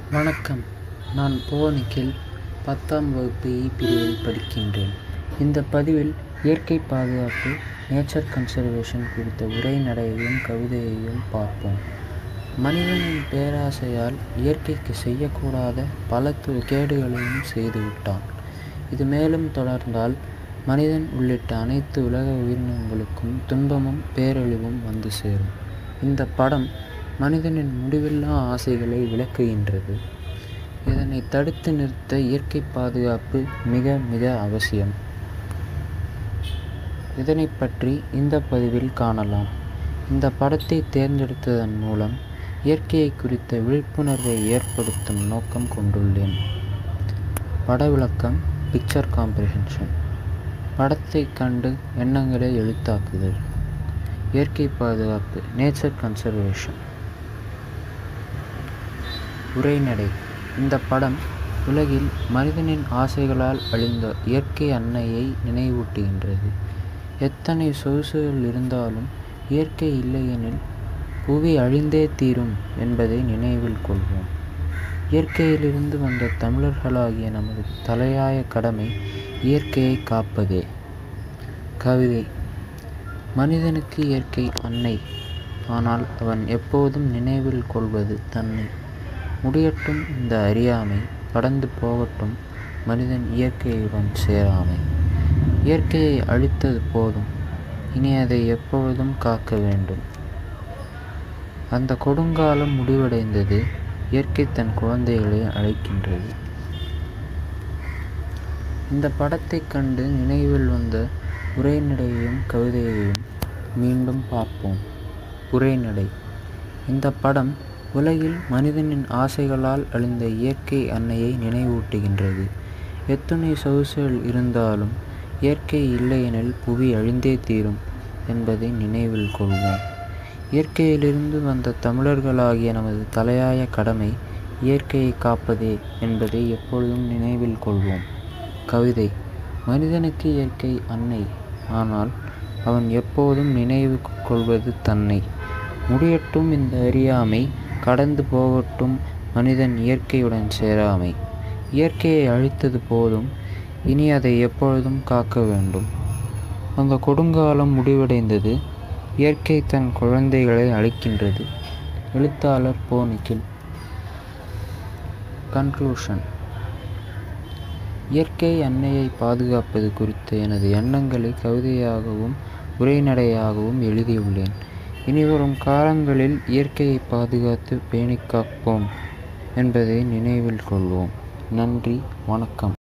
வணக்கம் நான் புவனிக்கில் பத்தாம் வகுப்பு இ பிரிவில் படிக்கின்றேன் இந்த பதிவில் இயற்கை பாதுகாப்பு நேச்சர் கன்சர்வேஷன் குறித்த உரைநடையையும் கவிதையையும் பார்ப்போம் மனிதனின் பேராசையால் இயற்கைக்கு செய்யக்கூடாத பல து- கேடுகளையும் செய்துவிட்டான் இது மேலும் தொடர்ந்தால் மனிதன் உள்ளிட்ட அனைத்து உலக உயிரினங்களுக்கும் துன்பமும் பேரழிவும் வந்து சேரும் இந்த படம் மனிதனின் முடிவில்லா ஆசைகளை விளக்குகின்றது இதனை தடுத்து நிறுத்த இயற்கை பாதுகாப்பு மிக மிக அவசியம் இதனை பற்றி இந்த பதிவில் காணலாம் இந்த படத்தை தேர்ந்தெடுத்ததன் மூலம் இயற்கையை குறித்த விழிப்புணர்வை ஏற்படுத்தும் நோக்கம் கொண்டுள்ளேன் பட விளக்கம் பிக்சர் காம்ப்ரிஹென்ஷன் படத்தை கண்டு எண்ணங்களை எழுத்தாக்குதல் இயற்கை பாதுகாப்பு நேச்சர் கன்சர்வேஷன் உரைநடை இந்த படம் உலகில் மனிதனின் ஆசைகளால் அழிந்த இயற்கை அன்னையை நினைவூட்டுகின்றது எத்தனை சொகுசுகள் இருந்தாலும் இயற்கை இல்லையெனில் புவி அழிந்தே தீரும் என்பதை நினைவில் கொள்வோம் இயற்கையிலிருந்து வந்த தமிழர்களாகிய நமது தலையாய கடமை இயற்கையை காப்பதே கவிதை மனிதனுக்கு இயற்கை அன்னை ஆனால் அவன் எப்போதும் நினைவில் கொள்வது தன்னை முடியட்டும் இந்த அறியாமை கடந்து போகட்டும் மனிதன் இயற்கையுடன் சேராமை இயற்கையை அழித்தது போதும் இனி அதை எப்பொழுதும் காக்க வேண்டும் அந்த கொடுங்காலம் முடிவடைந்தது இயற்கை தன் குழந்தைகளை அழைக்கின்றது இந்த படத்தை கண்டு நினைவில் வந்த உரைநடையையும் கவிதையையும் மீண்டும் பார்ப்போம் உரைநடை இந்த படம் உலகில் மனிதனின் ஆசைகளால் அழிந்த இயற்கை அன்னையை நினைவூட்டுகின்றது எத்துணை சொகுசுகள் இருந்தாலும் இயற்கை இல்லையெனில் புவி அழிந்தே தீரும் என்பதை நினைவில் கொள்வோம் இயற்கையிலிருந்து வந்த தமிழர்களாகிய நமது தலையாய கடமை இயற்கையை காப்பதே என்பதை எப்பொழுதும் நினைவில் கொள்வோம் கவிதை மனிதனுக்கு இயற்கை அன்னை ஆனால் அவன் எப்போதும் நினைவு கொள்வது தன்னை முடியட்டும் இந்த அறியாமை கடந்து போகட்டும் மனிதன் இயற்கையுடன் சேராமை இயற்கையை அழித்தது போதும் இனி அதை எப்பொழுதும் காக்க வேண்டும் அந்த கொடுங்காலம் முடிவடைந்தது இயற்கை தன் குழந்தைகளை அழைக்கின்றது எழுத்தாளர் போனிக்கில் கன்க்ளூஷன் இயற்கை அன்னையை பாதுகாப்பது குறித்த எனது எண்ணங்களை கவிதையாகவும் உரைநடையாகவும் எழுதியுள்ளேன் இனிவரும் காலங்களில் இயற்கையை பாதுகாத்து பேணிக் காப்போம் என்பதை நினைவில் கொள்வோம் நன்றி வணக்கம்